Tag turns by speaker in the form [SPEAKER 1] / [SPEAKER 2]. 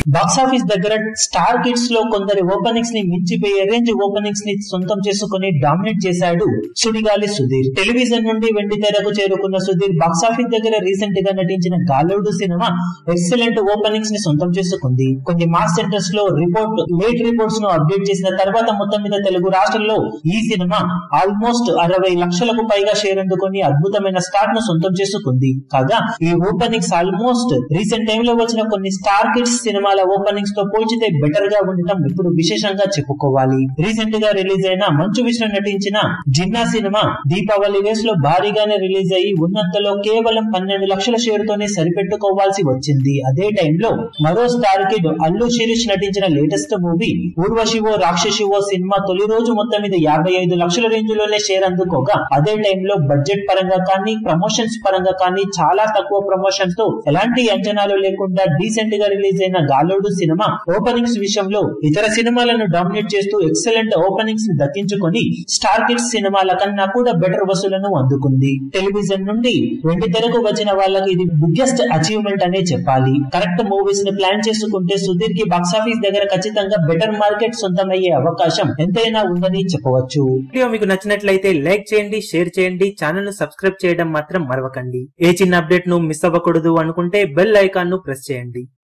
[SPEAKER 1] box office దగ్గర star kids లో కొందరి ఓపెనింగ్స్ ని మించిపోయే రేంజ్ ఓపెనింగ్స్ ని సొంతం చేసుకుని డామినేట్ చేశాడు సుడిగాలి సుధీర్ టెలివిజన్ నుండి వెండి తెరకు చేరుకున్న సుధీర్ బాక్సాఫీస్ దగ్గర రీసెంట్ గా నటించిన గాలోడు సినిమా ఎక్సలెంట్ ఓపెనింగ్స్ ని సొంతం చేసుకుంది కొన్ని మాస్ సెంటర్స్ లో రిపోర్ట్ లేట్ రిపోర్ట్స్ ను అప్డేట్ చేసిన తర్వాత మొత్తం మీద తెలుగు రాష్ట్రాల్లో ఈ సినిమా ఆల్మోస్ట్ అరవై లక్షలకు పైగా షేర్ అందుకొని అద్భుతమైన స్టార్ట్ ను సొంతం చేసుకుంది కాగా ఈ ఓపెనింగ్స్ ఆల్మోస్ట్ రీసెంట్ టైమ్ లో వచ్చిన కొన్ని స్టార్ కిడ్స్ సినిమాల ఓపెనింగ్స్ తో పోల్చితే బెటర్ గా ఉండటం ఇప్పుడు విశేషంగా చెప్పుకోవాలి రీసెంట్ గా రిలీజ్ అయిన మంచు విష్ణు నటించిన జిన్నా సినిమా దీపావళి రేస్ లో భారీగానే రిలీజ్ అయ్యి ఉన్నంతలో కేవలం పన్నెండు లక్షల షేర్ తోనే సరిపెట్టుకోవాల్సి వచ్చింది అదే టైంలో మరో స్టార్ కిడ్ అల్లు శిరీష్ నటించిన లేటెస్ట్ మూవీ ఊర్వశివో రాక్షసివో సినిమా తొలి రోజు మొత్తం మీద యాభై ఐదు లక్షల రేంజ్ లోనే షేర్ అందుకోగా అదే టైంలో బడ్జెట్ పరంగా కానీ ప్రమోషన్స్ పరంగా కానీ చాలా తక్కువ ప్రమోషన్ తో ఎలాంటి అంచనాలు లేకుండా డీసెంట్ గా రిలీజ్ అయిన గాలోడు సినిమా ఓపెనింగ్స్ విషయంలో ఇతర సినిమాలను డామినేట్ చేస్తూ ఎక్సలెంట్ ఓపెనింగ్స్ ని దక్కించుకొని స్టార్ కిడ్స్ సినిమాల కన్నా కూడా బెటర్ వసూలను అందుకుంది టెలివిజన్ నుండి వెండి తెరకు వచ్చిన వాళ్ళకి ఇది బిగ్గెస్ట్ అచీవ్మెంట్ అనే చెప్పాలి కరెక్ట్ మూవీస్ ని ప్లాన్ చేసుకుంటే సుధీర్ కి బాక్సాఫీస్ దగ్గర ఖచ్చితంగా బెటర్ మార్కెట్ సొంతమయ్యే అవకాశం ఎంతైనా ఉందని చెప్పవచ్చు
[SPEAKER 2] వీడియో మీకు నచ్చినట్లయితే లైక్ చేయండి షేర్ చేయండి ఛానల్ ను సబ్స్క్రైబ్ చేయడం మాత్రం మరవకండి ఏ చిన్న అప్డేట్ ను మిస్ అవ్వకూడదు అనుకుంటే బెల్ ఐకాన్ ను ప్రెస్ చేయండి